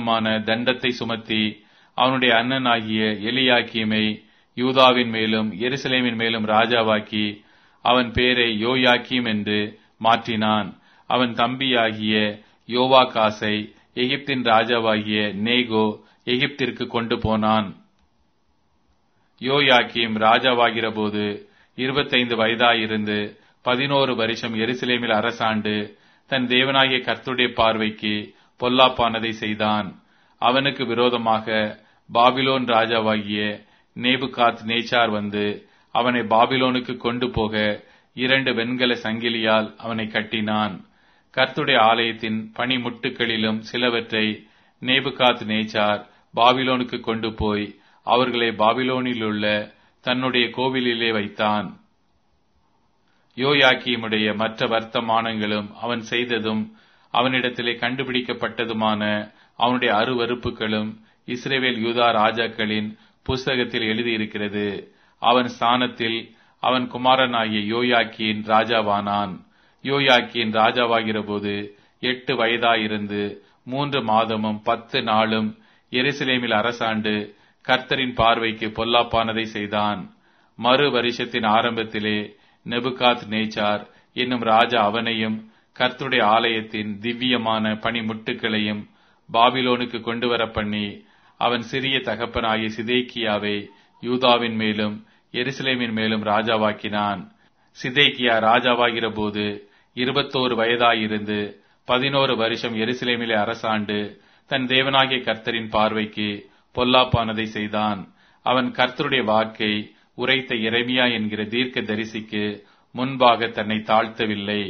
விதமான தண்டத்தை சுமத்தி அவனுடைய அண்ணனாகிய எலியாக்கீமை யூதாவின் மேலும் எருசலேமின் மேலும் ராஜாவாக்கி அவன் பேரை யோயாக்கீம் என்று மாற்றினான் அவன் தம்பியாகிய யோவாகாசை எகிப்தின் ராஜாவாகிய நேகோ எகிப்திற்கு கொண்டு போனான் யோயாக்கீம் ராஜாவாகிற போது இருபத்தைந்து வயதாயிருந்து பதினோரு வருஷம் எருசலேமில் அரசாண்டு தன் தேவனாகிய கர்த்தருடைய பார்வைக்கு பொல்லாப்பானதை செய்தான் அவனுக்கு விரோதமாக பாபிலோன் ராஜாவாகிய நேபுகாத் நேச்சார் வந்து அவனை பாபிலோனுக்கு கொண்டு போக இரண்டு வெண்கல சங்கிலியால் அவனை கட்டினான் கர்த்துடைய ஆலயத்தின் பனிமுட்டுகளிலும் சிலவற்றை நேபுகாத் நேச்சார் பாபிலோனுக்கு கொண்டு போய் அவர்களை பாபிலோனில் உள்ள தன்னுடைய கோவிலிலே வைத்தான் யோயாக்கியமுடைய மற்ற வர்த்தமானங்களும் அவன் செய்ததும் அவனிடத்திலே கண்டுபிடிக்கப்பட்டதுமான அவனுடைய அருவறுப்புகளும் இஸ்ரேவேல் யூதா ராஜாக்களின் புஸ்தகத்தில் எழுதியிருக்கிறது அவன் ஸ்தானத்தில் அவன் குமாரனாகிய யோயாக்கியின் ராஜாவானான் யோயாக்கியின் ராஜாவாகிற போது எட்டு வயதாயிருந்து மூன்று மாதமும் பத்து நாளும் எருசலேமில் அரசாண்டு கர்த்தரின் பார்வைக்கு பொல்லாப்பானதை செய்தான் மறு வருஷத்தின் ஆரம்பத்திலே நெபுகாத் நேச்சார் என்னும் ராஜா அவனையும் கர்த்துடைய ஆலயத்தின் திவ்யமான பனிமுட்டுகளையும் பாபிலோனுக்கு கொண்டு வர பண்ணி அவன் சிறிய தகப்பனாகிய சிதேக்கியாவை யூதாவின் மேலும் எருசலேமின் மேலும் ராஜாவாக்கினான் சிதேக்கியா ராஜாவாகிற போது இருபத்தோரு வயதாயிருந்து பதினோரு வருஷம் எருசலேமிலே அரசாண்டு தன் தேவனாகிய கர்த்தரின் பார்வைக்கு பொல்லாப்பானதை செய்தான் அவன் கர்த்தருடைய வாக்கை உரைத்த இறைமியா என்கிற தீர்க்க தரிசிக்கு முன்பாக தன்னை தாழ்த்தவில்லை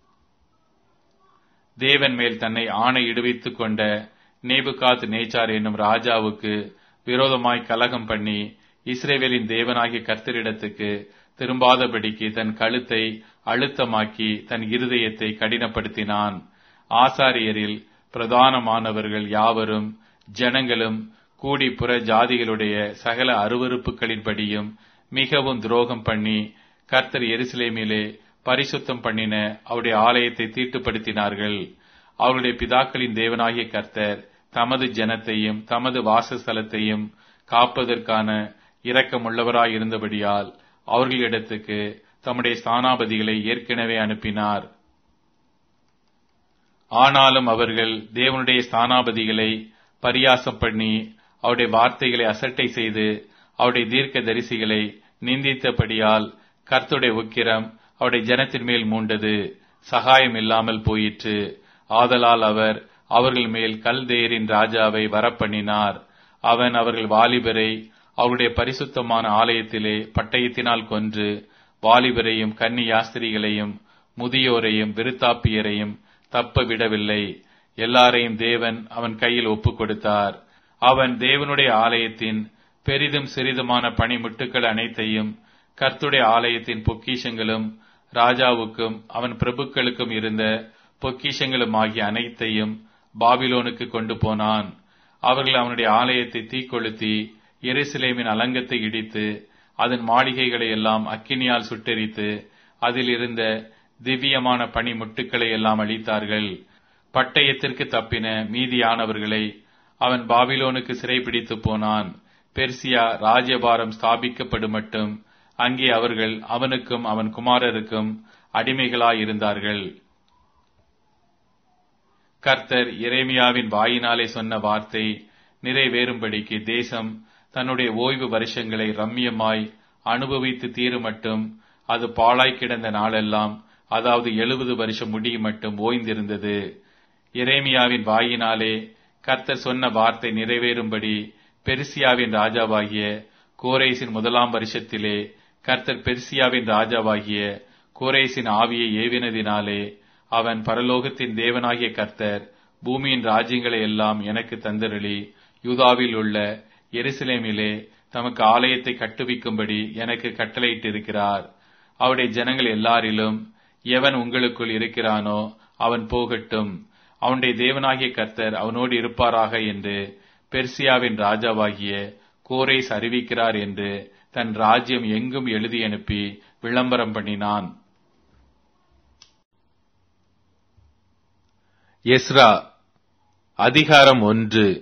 தேவன் மேல் தன்னை ஆணையிடுவித்துக் கொண்ட நேபுகாத் நேச்சார் என்னும் ராஜாவுக்கு விரோதமாய் கலகம் பண்ணி இஸ்ரேவேலின் தேவனாகிய கர்த்தரிடத்துக்கு திரும்பாதபடிக்கு தன் கழுத்தை அழுத்தமாக்கி தன் இருதயத்தை கடினப்படுத்தினான் ஆசாரியரில் பிரதானமானவர்கள் யாவரும் ஜனங்களும் கூடி புற ஜாதிகளுடைய சகல அருவறுப்புகளின்படியும் மிகவும் துரோகம் பண்ணி கர்த்தர் எருசலேமிலே பரிசுத்தம் பண்ணின அவருடைய ஆலயத்தை தீட்டுப்படுத்தினார்கள் அவருடைய பிதாக்களின் தேவனாகிய கர்த்தர் தமது ஜனத்தையும் தமது வாசஸ்தலத்தையும் காப்பதற்கான இரக்கமுள்ளவராயிருந்தபடியால் அவர்களிடத்துக்கு தம்முடைய ஸ்தானாபதிகளை ஏற்கனவே அனுப்பினார் ஆனாலும் அவர்கள் தேவனுடைய ஸ்தானாபதிகளை பரியாசம் பண்ணி அவருடைய வார்த்தைகளை அசட்டை செய்து அவருடைய தீர்க்க தரிசிகளை நிந்தித்தபடியால் கர்த்துடைய உக்கிரம் அவருடைய ஜனத்தின் மேல் மூண்டது சகாயம் இல்லாமல் போயிற்று ஆதலால் அவர் அவர்கள் மேல் கல்தேரின் ராஜாவை வரப்பண்ணினார் அவன் அவர்கள் வாலிபரை அவருடைய பரிசுத்தமான ஆலயத்திலே பட்டயத்தினால் கொன்று வாலிபரையும் கன்னி யாஸ்திரிகளையும் முதியோரையும் விருத்தாப்பியரையும் தப்ப விடவில்லை எல்லாரையும் தேவன் அவன் கையில் ஒப்புக் கொடுத்தார் அவன் தேவனுடைய ஆலயத்தின் பெரிதும் சிறிதுமான பணிமுட்டுக்கள் அனைத்தையும் கர்த்துடைய ஆலயத்தின் பொக்கிஷங்களும் ராஜாவுக்கும் அவன் பிரபுக்களுக்கும் இருந்த பொக்கிஷங்களும் ஆகிய அனைத்தையும் பாபிலோனுக்கு கொண்டு போனான் அவர்கள் அவனுடைய ஆலயத்தை தீக்கொளுத்தி எருசலேமின் அலங்கத்தை இடித்து அதன் மாளிகைகளை எல்லாம் அக்கினியால் சுட்டெரித்து அதில் இருந்த திவ்யமான பனிமுட்டுக்களை எல்லாம் அளித்தார்கள் பட்டயத்திற்கு தப்பின மீதியானவர்களை அவன் பாபிலோனுக்கு சிறைபிடித்து போனான் பெர்சியா ராஜ்யபாரம் ஸ்தாபிக்கப்படும் மட்டும் அங்கே அவர்கள் அவனுக்கும் அவன் குமாரருக்கும் அடிமைகளாயிருந்தார்கள் கர்த்தர் எரேமியாவின் வாயினாலே சொன்ன வார்த்தை நிறைவேறும்படிக்கு தேசம் தன்னுடைய ஓய்வு வருஷங்களை ரம்யமாய் அனுபவித்து தீருமட்டும் அது பாழாய் கிடந்த நாளெல்லாம் அதாவது எழுபது வருஷம் முடியும் மட்டும் ஓய்ந்திருந்தது எரேமியாவின் வாயினாலே கர்த்தர் சொன்ன வார்த்தை நிறைவேறும்படி பெர்சியாவின் ராஜாவாகிய கோரேசின் முதலாம் வருஷத்திலே கர்த்தர் பெர்சியாவின் ராஜாவாகிய கோரேசின் ஆவியை ஏவினதினாலே அவன் பரலோகத்தின் தேவனாகிய கர்த்தர் பூமியின் ராஜ்யங்களை எல்லாம் எனக்கு தந்தருளி யூதாவில் உள்ள எருசலேமிலே தமக்கு ஆலயத்தை கட்டுவிக்கும்படி எனக்கு கட்டளையிட்டிருக்கிறார் அவருடைய ஜனங்கள் எல்லாரிலும் எவன் உங்களுக்குள் இருக்கிறானோ அவன் போகட்டும் அவனுடைய தேவனாகிய கர்த்தர் அவனோடு இருப்பாராக என்று பெர்சியாவின் ராஜாவாகிய கோரேஸ் அறிவிக்கிறார் என்று தன் ராஜ்யம் எங்கும் எழுதி அனுப்பி விளம்பரம் பண்ணினான் எஸ்ரா அதிகாரம் ஒன்று